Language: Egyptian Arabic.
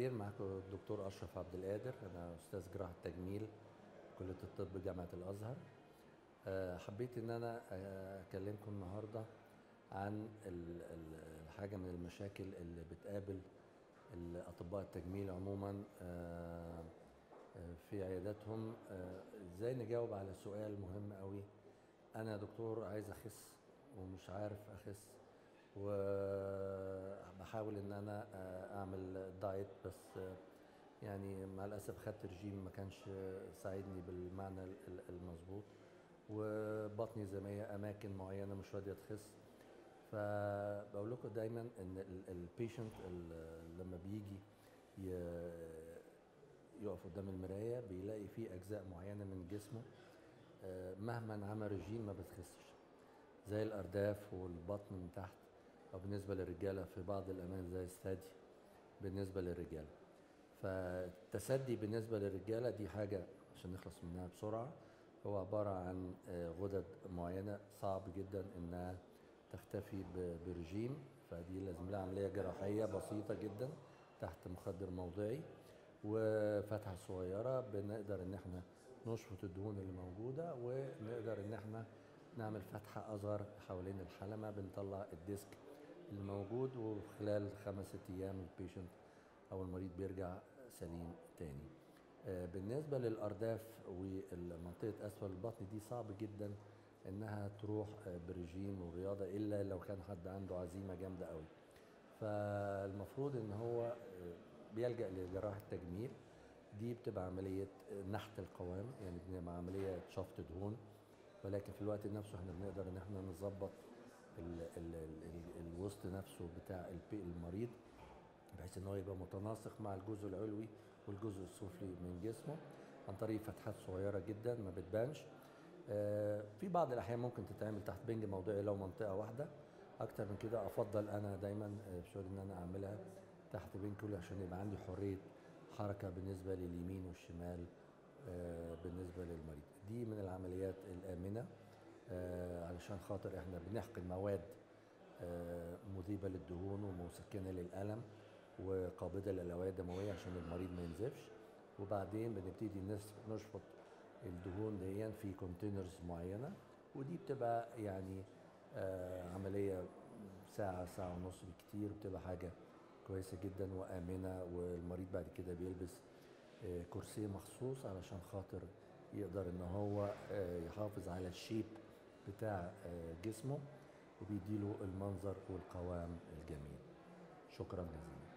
الخير معكم الدكتور اشرف عبد القادر انا استاذ جراحه تجميل كليه الطب جامعه الازهر آه، حبيت ان انا آه، اكلمكم النهارده عن ال- ال- الحاجه من المشاكل اللي بتقابل الاطباء التجميل عموما آه، آه، في عياداتهم آه، ازاي نجاوب على سؤال مهم قوي انا دكتور عايز اخس ومش عارف اخس وبحاول ان انا آه، اعمل دايت بس آه، يعني مع الاسف خدت رجيم ما كانش ساعدني بالمعنى ال- ال- المظبوط وبطني زي ما هي اماكن معينه مش راضيه تخس فبقول لكم دايما ان البيشنت لما بيجي ي- يقف قدام المرايه بيلاقي فيه اجزاء معينه من جسمه آه، مهما عمل رجيم ما بتخسش زي الارداف والبطن من تحت او بالنسبه للرجاله في بعض الاماكن زي الثدي بالنسبه للرجاله فالتسدي بالنسبه للرجاله دي حاجه عشان نخلص منها بسرعه هو عباره عن آه، غدد معينه صعب جدا انها تختفي ب- برجيم فدي لازم لها عمليه جراحيه بسيطه جدا تحت مخدر موضعي وفتحه صغيره بنقدر ان احنا نشفط الدهون اللي موجوده ونقدر ان احنا نعمل فتحه اصغر حوالين الحلمه بنطلع الديسك اللي موجود وخلال خمس ست ايام البيشنت او المريض بيرجع سليم تاني آه، بالنسبه للارداف ومنطقه اسفل البطن دي صعب جدا انها تروح آه، برجيم ورياضه الا لو كان حد عنده عزيمه جامده قوي فالمفروض ان هو آه، بيلجا لجراحه تجميل دي بتبقى عمليه آه، نحت القوام يعني بنبقى عمليه شفط دهون ولكن في الوقت نفسه احنا بنقدر ان احنا نظبط ال- ال- ال- الوسط نفسه بتاع البي- المريض بحيث ان هو يبقى متناسق مع الجزء العلوي والجزء السفلي من جسمه عن طريق فتحات صغيره جدا ما بتبانش آه، في بعض الاحيان ممكن تتعمل تحت بنج موضعي لو منطقه واحده اكتر من كده افضل انا دايما آه، في شغلي ان انا اعملها تحت بنج كله عشان يبقى عندي حريه حركه بالنسبه لليمين والشمال آه، بالنسبه للمريض دي من العمليات الامنه آه، علشان خاطر احنا بنحقن مواد آه، مذيبه للدهون ومسكنه للالم وقابضه للاوعيه الدمويه عشان المريض ما ينزفش وبعدين بنبتدي نس- نشفط الدهون دي في كونتينرز معينه ودي بتبقى يعني آه، عمليه ساعه ساعه ونص بكتير بتبقى حاجه كويسه جدا وامنه والمريض بعد كده بيلبس آه، كرسي مخصوص علشان خاطر يقدر ان هو آه، يحافظ على الشيب بتاع آه، جسمه وبيديله المنظر والقوام الجميل شكرا جزيلا